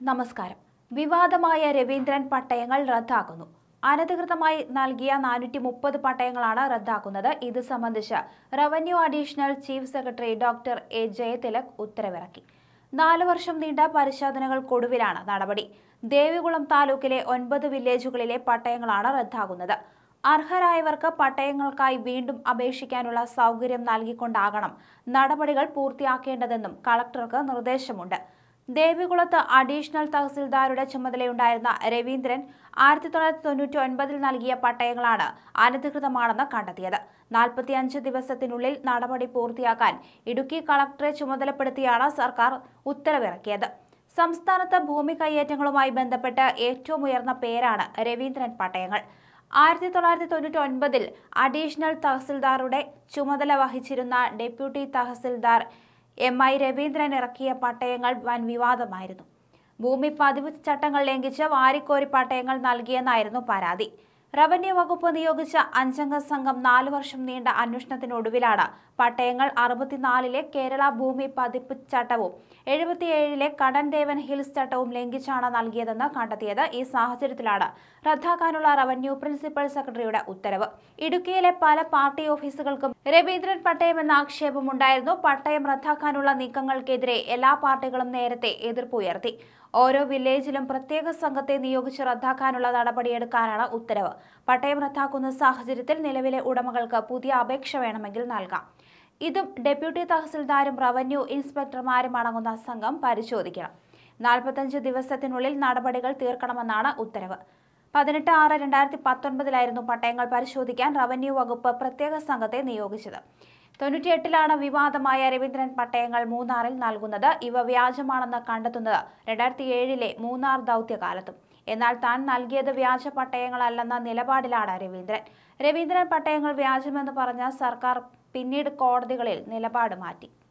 നമസ്കാരം വിവാദമായ രവീന്ദ്രൻ പട്ടയങ്ങൾ റദ്ദാക്കുന്നു അനധികൃതമായി നൽകിയ നാനൂറ്റി മുപ്പത് പട്ടയങ്ങളാണ് റദ്ദാക്കുന്നത് ഇത് സംബന്ധിച്ച് revenue additional chief secretary doctor A Jayathilak ഉത്തരവിറക്കി നാല് വർഷം നീണ്ട പരിശോധനകൾക്കൊടുവിലാണ് നടപടി ദേവികുളം താലൂക്കിലെ ഒൻപത് വില്ലേജുകളിലെ പട്ടയങ്ങളാണ് റദ്ദാകുന്നത് അർഹരായവർക്ക് പട്ടയങ്ങൾക്കായി വീണ്ടും അപേക്ഷിക്കാനുള്ള സൗകര്യം നൽകിക്കൊണ്ടാകണം നടപടികൾ പൂർത്തിയാക്കേണ്ടതെന്നും കളക്ടർക്ക് നിർദ്ദേശമുണ്ട് ദേവികുളത്ത് അഡീഷണൽ തഹസിൽദാരുടെ ചുമതലയുണ്ടായിരുന്ന രവീന്ദ്രൻ ആയിരത്തി തൊള്ളായിരത്തി തൊണ്ണൂറ്റി ഒൻപതിൽ നൽകിയ പട്ടയങ്ങളാണ് അനധികൃതമാണെന്ന് കണ്ടെത്തിയത് നാൽപ്പത്തിയഞ്ച് ദിവസത്തിനുള്ളിൽ നടപടി പൂർത്തിയാക്കാൻ ഇടുക്കി കളക്ടറെ ചുമതലപ്പെടുത്തിയാണ് സർക്കാർ ഉത്തരവിറക്കിയത് സംസ്ഥാനത്ത് ഭൂമി കയ്യേറ്റങ്ങളുമായി ബന്ധപ്പെട്ട് ഏറ്റവും ഉയർന്ന പേരാണ് രവീന്ദ്രൻ പട്ടയങ്ങൾ ആയിരത്തി തൊള്ളായിരത്തി തൊണ്ണൂറ്റി ഒൻപതിൽ അഡീഷണൽ തഹസിൽദാറുടെ ചുമതല വഹിച്ചിരുന്ന deputy tahsildar M I Raveendran ഇറക്കിയ പട്ടയങ്ങൾ വൻ വിവാദമായിരുന്നു ഭൂമി പതിവ് ചട്ടങ്ങൾ ലംഘിച്ച് വാരിക്കോരി പട്ടയങ്ങൾ നൽകിയെന്നായിരുന്നു പരാതി റവന്യൂ വകുപ്പ് നിയോഗിച്ച അഞ്ചംഗ സംഘം നാലു വർഷം നീണ്ട അന്വേഷണത്തിനൊടുവിലാണ് പട്ടയങ്ങൾ അറുപത്തിനാലിലെ കേരള ഭൂമി പതിപ്പ് ചട്ടവും എഴുപത്തിയേഴിലെ കടൻ ദേവൻ ഹിൽസ് ചട്ടവും ലംഘിച്ചാണ് നൽകിയതെന്ന് കണ്ടെത്തിയത് ഈ സാഹചര്യത്തിലാണ് റദ്ദാക്കാനുള്ള റവന്യൂ പ്രിൻസിപ്പൽ സെക്രട്ടറിയുടെ ഉത്തരവ് ഇടുക്കിയിലെ പല പാർട്ടി ഓഫീസുകൾക്കും രവീന്ദ്രൻ പട്ടയം എന്ന ആക്ഷേപമുണ്ടായിരുന്നു പട്ടയം റദ്ദാക്കാനുള്ള നീക്കങ്ങൾക്കെതിരെ എല്ലാ പാർട്ടികളും നേരത്തെ എതിർപ്പുയർത്തി ഓരോ വില്ലേജിലും പ്രത്യേക സംഘത്തെ നിയോഗിച്ച് റദ്ദാക്കാനുള്ള നടപടിയെടുക്കാനാണ് ഉത്തരവ് പട്ടയം റദ്ദാക്കുന്ന സാഹചര്യത്തിൽ നിലവിലെ ഉടമകൾക്ക് പുതിയ അപേക്ഷ വേണമെങ്കിൽ നൽകാം ഇതും ഡെപ്യൂട്ടി തഹസിൽദാരും റവന്യൂ ഇൻസ്പെക്ടർമാരും അടങ്ങുന്ന സംഘം പരിശോധിക്കണം നാൽപ്പത്തഞ്ച് ദിവസത്തിനുള്ളിൽ നടപടികൾ തീർക്കണമെന്നാണ് ഉത്തരവ് പതിനെട്ട് ആറ് രണ്ടായിരത്തി പത്തൊൻപതിലായിരുന്നു പട്ടയങ്ങൾ പരിശോധിക്കാൻ റവന്യൂ വകുപ്പ് പ്രത്യേക സംഘത്തെ നിയോഗിച്ചത് തൊണ്ണൂറ്റിയെട്ടിലാണ് വിവാദമായ രവീന്ദ്രൻ പട്ടയങ്ങൾ മൂന്നാറിൽ നൽകുന്നത് ഇവ വ്യാജമാണെന്ന് കണ്ടെത്തുന്നത് രണ്ടായിരത്തി ഏഴിലെ മൂന്നാർ ദൗത്യകാലത്തും എന്നാൽ താൻ നൽകിയത് വ്യാജ പട്ടയങ്ങളല്ലെന്ന നിലപാടിലാണ് രവീന്ദ്രൻ രവീന്ദ്രൻ പട്ടയങ്ങൾ വ്യാജമെന്ന് പറഞ്ഞ സർക്കാർ പിന്നീട് കോടതികളിൽ നിലപാട് മാറ്റി